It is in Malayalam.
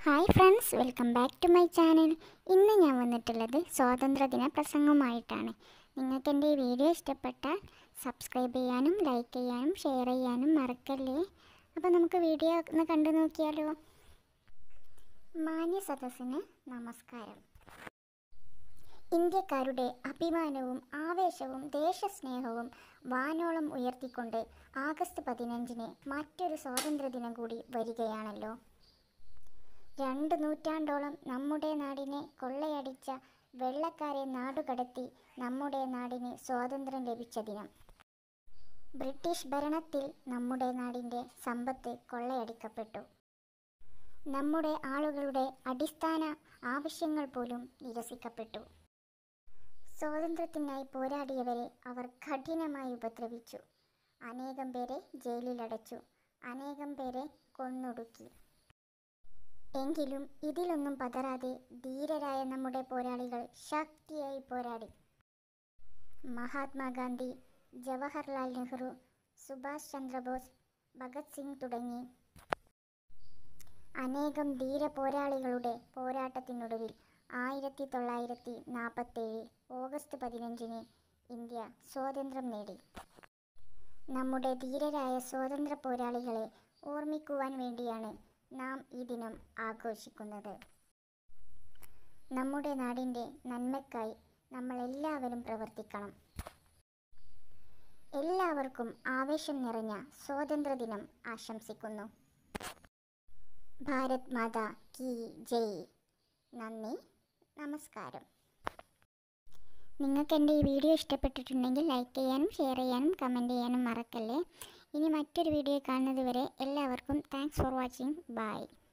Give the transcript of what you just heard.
hi friends welcome back to my channel ഇന്ന് ഞാൻ വന്നിട്ടുള്ളത് സ്വാതന്ത്ര്യദിന പ്രസംഗമായിട്ടാണ് നിങ്ങൾക്ക് എൻ്റെ ഈ വീഡിയോ ഇഷ്ടപ്പെട്ടാൽ സബ്സ്ക്രൈബ് ചെയ്യാനും ലൈക്ക് ചെയ്യാനും ഷെയർ ചെയ്യാനും മറക്കല്ലേ അപ്പോൾ നമുക്ക് വീഡിയോ ഒന്ന് കണ്ടു നോക്കിയാലോ മാന്യ സദസ്സിന് നമസ്കാരം ഇന്ത്യക്കാരുടെ അഭിമാനവും ആവേശവും ദേശസ്നേഹവും വാനോളം ഉയർത്തിക്കൊണ്ട് ആഗസ്റ്റ് പതിനഞ്ചിന് മറ്റൊരു സ്വാതന്ത്ര്യദിനം കൂടി വരികയാണല്ലോ രണ്ട് നൂറ്റാണ്ടോളം നമ്മുടെ നാടിനെ കൊള്ളയടിച്ച വെള്ളക്കാരെ നാടുകടത്തി നമ്മുടെ നാടിന് സ്വാതന്ത്ര്യം ലഭിച്ച ദിനം ബ്രിട്ടീഷ് ഭരണത്തിൽ നമ്മുടെ നാടിൻ്റെ സമ്പത്ത് കൊള്ളയടിക്കപ്പെട്ടു നമ്മുടെ ആളുകളുടെ അടിസ്ഥാന ആവശ്യങ്ങൾ പോലും നിരസിക്കപ്പെട്ടു സ്വാതന്ത്ര്യത്തിനായി പോരാടിയവരെ അവർ കഠിനമായി ഉപദ്രവിച്ചു അനേകം പേരെ ജയിലിലടച്ചു അനേകം പേരെ കൊന്നൊടുക്കി എങ്കിലും ഇതിലൊന്നും പതറാതെ ധീരരായ നമ്മുടെ പോരാളികൾ ശക്തിയായി പോരാടി മഹാത്മാഗാന്ധി ജവഹർലാൽ നെഹ്റു സുഭാഷ് ചന്ദ്രബോസ് ഭഗത് സിംഗ് തുടങ്ങി അനേകം ധീര പോരാളികളുടെ പോരാട്ടത്തിനൊടുവിൽ ആയിരത്തി തൊള്ളായിരത്തി നാൽപ്പത്തേഴ് ഓഗസ്റ്റ് പതിനഞ്ചിന് ഇന്ത്യ സ്വാതന്ത്ര്യം നേടി നമ്മുടെ ധീരരായ സ്വാതന്ത്ര്യ പോരാളികളെ ഓർമ്മിക്കുവാൻ വേണ്ടിയാണ് നാം ഈ ദിനം ആഘോഷിക്കുന്നത് നമ്മുടെ നാടിൻ്റെ നന്മയ്ക്കായി നമ്മൾ എല്ലാവരും പ്രവർത്തിക്കണം എല്ലാവർക്കും ആവേശം നിറഞ്ഞ സ്വാതന്ത്ര്യദിനം ആശംസിക്കുന്നു ഭാരത് മാതാ കി ജയ് നന്ദി നമസ്കാരം നിങ്ങൾക്ക് എൻ്റെ ഈ വീഡിയോ ഇഷ്ടപ്പെട്ടിട്ടുണ്ടെങ്കിൽ ലൈക്ക് ചെയ്യാനും ഷെയർ ചെയ്യാനും കമൻറ്റ് ചെയ്യാനും മറക്കല്ലേ ഇനി മറ്റൊരു വീഡിയോ കാണുന്നത് വരെ എല്ലാവർക്കും താങ്ക്സ് ഫോർ വാച്ചിങ് ബൈ